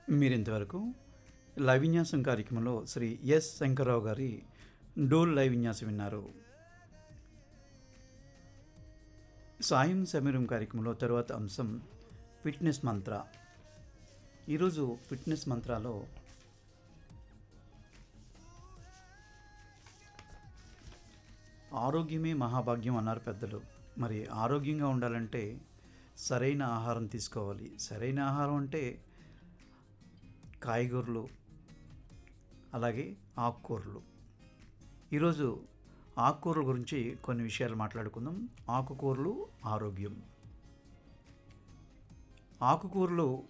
మీరింతవరకు లైవ్ విన్యాసం కార్యక్రమంలో శ్రీ ఎస్ శంకర్రావు గారి డోల్ లైవ్ విన్యాసం విన్నారు సాయం సమీరం కార్యక్రమంలో తరువాత అంశం ఫిట్నెస్ మంత్ర ఈరోజు ఫిట్నెస్ మంత్రాలో ఆరోగ్యమే మహాభాగ్యం అన్నారు పెద్దలు మరి ఆరోగ్యంగా ఉండాలంటే సరైన ఆహారం తీసుకోవాలి సరైన ఆహారం అంటే కాయగూరలు అలాగే ఆకుకూరలు ఈరోజు ఆకుకూరల గురించి కొన్ని విషయాలు మాట్లాడుకుందాం ఆకుకూరలు ఆరోగ్యం ఆకుకూరలు